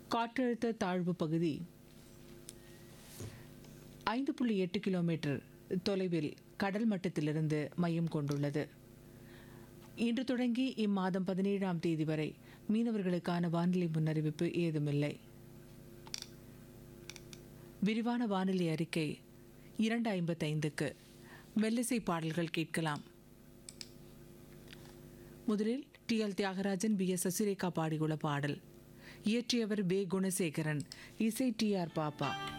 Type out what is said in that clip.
காற்றழுத்த தாழ்வு பகுதி ஐந்து புள்ளி எட்டு கிலோமீட்டர் தொலைவில் கடல் மட்டத்திலிருந்து மையம் கொண்டுள்ளது இன்று தொடங்கி இம்மாதம் பதினேழாம் தேதி வரை மீனவர்களுக்கான வானிலை முன்னறிவிப்பு ஏதுமில்லை விரிவான வானிலை அறிக்கை இரண்டு ஐம்பத்தைந்துக்கு மெல்லிசை பாடல்கள் கேட்கலாம் முதலில் T L Thyagarajan P S Sasirekha பாடியுள்ள பாடல் இயற்றியவர் பே குணசேகரன் இசை டி ஆர் பாப்பா